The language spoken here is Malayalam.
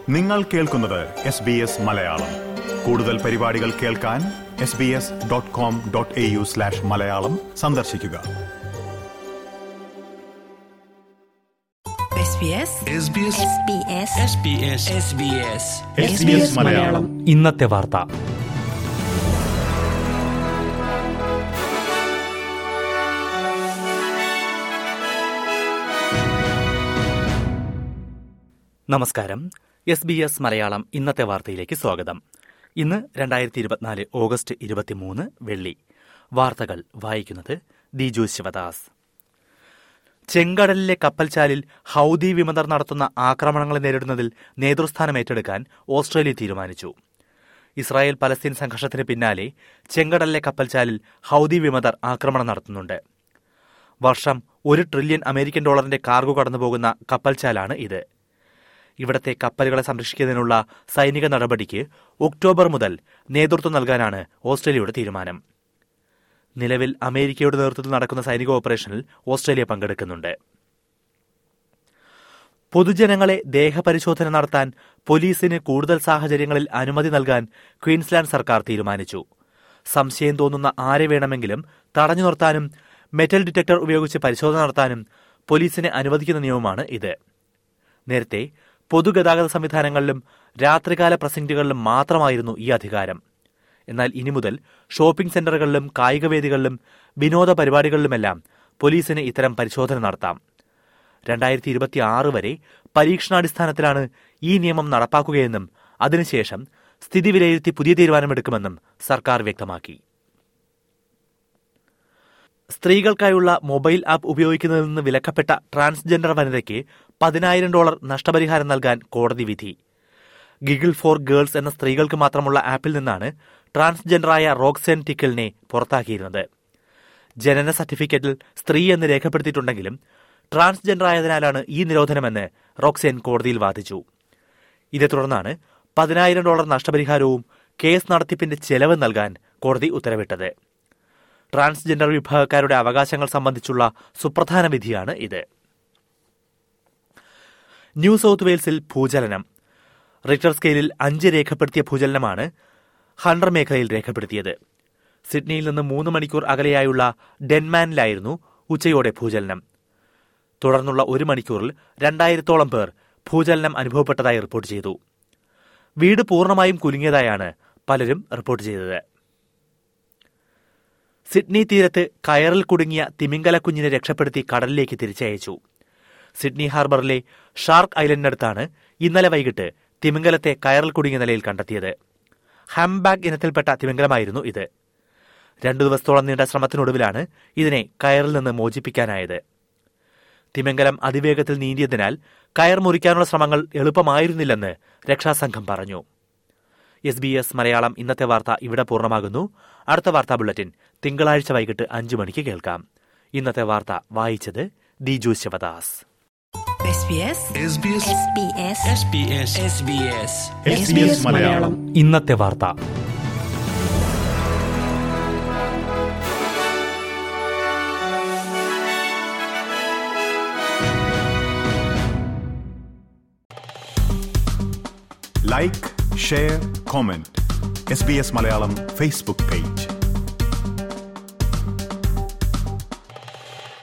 നിങ്ങൾ കേൾക്കുന്നത് എസ് ബി എസ് മലയാളം കൂടുതൽ പരിപാടികൾ കേൾക്കാൻ S B S dot com dot A U slash Malayalam സന്ദർശിക്കുക SBS SBS SBS SBS SBS SBS Malayalam ഇന്നത്തെ വാർത്ത നമസ്കാരം എസ് ബി എസ് മലയാളം ഇന്നത്തെ വാർത്തയിലേക്ക് സ്വാഗതം ഇന്ന് രണ്ടായിരത്തി ഇരുപത്തിനാല് ഓഗസ്റ്റ് ഇരുപത്തിമൂന്ന് വെള്ളി വാർത്തകൾ വായിക്കുന്നത് ദിജു ശിവദാസ് ചെങ്കടലിലെ കപ്പൽചാലിൽ ഹൌദി വിമതർ നടത്തുന്ന ആക്രമണങ്ങളെ നേരിടുന്നതിൽ നേതൃസ്ഥാനം ഏറ്റെടുക്കാൻ ഓസ്ട്രേലിയ തീരുമാനിച്ചു ഇസ്രായേൽ പലസ്തീൻ സംഘർഷത്തിന് പിന്നാലെ ചെങ്കടലിലെ കപ്പൽചാലിൽ ഹൌദി വിമതർ ആക്രമണം നടത്തുന്നുണ്ട് വർഷം ഒരു ട്രില്യൺ അമേരിക്കൻ ഡോളറിന്റെ കാർഗോ കടന്നുപോകുന്ന കപ്പൽചാലാണ് ഇത് ഇവിടത്തെ കപ്പലുകളെ സംരക്ഷിക്കുന്നതിനുള്ള സൈനിക നടപടിക്ക് ഒക്ടോബർ മുതൽ നേതൃത്വം നൽകാനാണ് ഓസ്ട്രേലിയയുടെ തീരുമാനം നിലവിൽ അമേരിക്കയുടെ നേതൃത്വത്തിൽ നടക്കുന്ന സൈനിക ഓപ്പറേഷനിൽ ഓസ്ട്രേലിയ പങ്കെടുക്കുന്നുണ്ട് പൊതുജനങ്ങളെ ദേഹപരിശോധന നടത്താൻ പോലീസിന് കൂടുതൽ സാഹചര്യങ്ങളിൽ അനുമതി നൽകാൻ ക്വീൻസ്ലാൻഡ് സർക്കാർ തീരുമാനിച്ചു സംശയം തോന്നുന്ന ആരെ വേണമെങ്കിലും തടഞ്ഞു നിർത്താനും മെറ്റൽ ഡിറ്റക്ടർ ഉപയോഗിച്ച് പരിശോധന നടത്താനും പോലീസിനെ അനുവദിക്കുന്ന നിയമമാണ് ഇത് നേരത്തെ പൊതുഗതാഗത സംവിധാനങ്ങളിലും രാത്രികാല പ്രസംഗികളിലും മാത്രമായിരുന്നു ഈ അധികാരം എന്നാൽ ഇനി മുതൽ ഷോപ്പിംഗ് സെന്ററുകളിലും കായികവേദികളിലും വിനോദ പരിപാടികളിലുമെല്ലാം പോലീസിന് ഇത്തരം പരിശോധന നടത്താം രണ്ടായിരത്തി ഇരുപത്തി ആറ് വരെ പരീക്ഷണാടിസ്ഥാനത്തിലാണ് ഈ നിയമം നടപ്പാക്കുകയെന്നും അതിനുശേഷം സ്ഥിതി വിലയിരുത്തി പുതിയ തീരുമാനമെടുക്കുമെന്നും സർക്കാർ വ്യക്തമാക്കി സ്ത്രീകൾക്കായുള്ള മൊബൈൽ ആപ്പ് ഉപയോഗിക്കുന്നതിൽ നിന്ന് വിലക്കപ്പെട്ട ട്രാൻസ്ജെൻഡർ വനിതയ്ക്ക് പതിനായിരം ഡോളർ നഷ്ടപരിഹാരം നൽകാൻ കോടതി വിധി ഗിഗിൾ ഫോർ ഗേൾസ് എന്ന സ്ത്രീകൾക്ക് മാത്രമുള്ള ആപ്പിൽ നിന്നാണ് ട്രാൻസ്ജെൻഡറായ റോക്സെൻ ടിക്കലിനെ പുറത്താക്കിയിരുന്നത് ജനന സർട്ടിഫിക്കറ്റിൽ സ്ത്രീ എന്ന് രേഖപ്പെടുത്തിയിട്ടുണ്ടെങ്കിലും ട്രാൻസ്ജെൻഡർ ആയതിനാലാണ് ഈ നിരോധനമെന്ന് റോക്സെൻ കോടതിയിൽ വാദിച്ചു ഇതേ തുടർന്നാണ് പതിനായിരം ഡോളർ നഷ്ടപരിഹാരവും കേസ് നടത്തിപ്പിന്റെ ചെലവ് നൽകാൻ കോടതി ഉത്തരവിട്ടത് ട്രാൻസ്ജെൻഡർ വിഭാഗക്കാരുടെ അവകാശങ്ങൾ സംബന്ധിച്ചുള്ള സുപ്രധാന വിധിയാണ് ഇത് ന്യൂ സൌത്ത് വെയിൽസിൽ ഭൂചലനം റിക്ടർ സ്കെയിലിൽ അഞ്ച് രേഖപ്പെടുത്തിയ ഭൂചലനമാണ് ഹണ്ടർ മേഖലയിൽ രേഖപ്പെടുത്തിയത് സിഡ്നിയിൽ നിന്ന് മൂന്ന് മണിക്കൂർ അകലെയായുള്ള ഡെൻമാനിലായിരുന്നു ഉച്ചയോടെ ഭൂചലനം തുടർന്നുള്ള ഒരു മണിക്കൂറിൽ രണ്ടായിരത്തോളം പേർ ഭൂചലനം അനുഭവപ്പെട്ടതായി റിപ്പോർട്ട് ചെയ്തു വീട് പൂർണ്ണമായും കുലുങ്ങിയതായാണ് പലരും റിപ്പോർട്ട് ചെയ്തത് സിഡ്നി തീരത്ത് കയറിൽ കുടുങ്ങിയ തിമിംഗല കുഞ്ഞിനെ രക്ഷപ്പെടുത്തി കടലിലേക്ക് തിരിച്ചയച്ചു സിഡ്നി ഹാർബറിലെ ഷാർക്ക് ഐലൻഡിനടുത്താണ് ഇന്നലെ വൈകിട്ട് തിമിംഗലത്തെ കയറിൽ കുടുങ്ങിയ നിലയിൽ കണ്ടെത്തിയത് ഹാംബാഗ് ഇനത്തിൽപ്പെട്ട തിമിംഗലമായിരുന്നു ഇത് രണ്ടു ദിവസത്തോളം നീണ്ട ശ്രമത്തിനൊടുവിലാണ് ഇതിനെ കയറിൽ നിന്ന് മോചിപ്പിക്കാനായത് തിമിംഗലം അതിവേഗത്തിൽ നീന്തിയതിനാൽ കയർ മുറിക്കാനുള്ള ശ്രമങ്ങൾ എളുപ്പമായിരുന്നില്ലെന്ന് രക്ഷാസംഘം പറഞ്ഞു എസ് ബി എസ് മലയാളം ഇന്നത്തെ വാർത്ത ഇവിടെ പൂർണ്ണമാകുന്നു അടുത്ത വാർത്താ ബുള്ളറ്റിൻ തിങ്കളാഴ്ച വൈകിട്ട് അഞ്ചു മണിക്ക് കേൾക്കാം ഇന്നത്തെ വാർത്ത വായിച്ചത് Diju Sivadas SBS SBS SBS SBS SBS SBS Malayalam ഇന്നത്തെ വാർത്ത like share comment S B S Malayalam Facebook page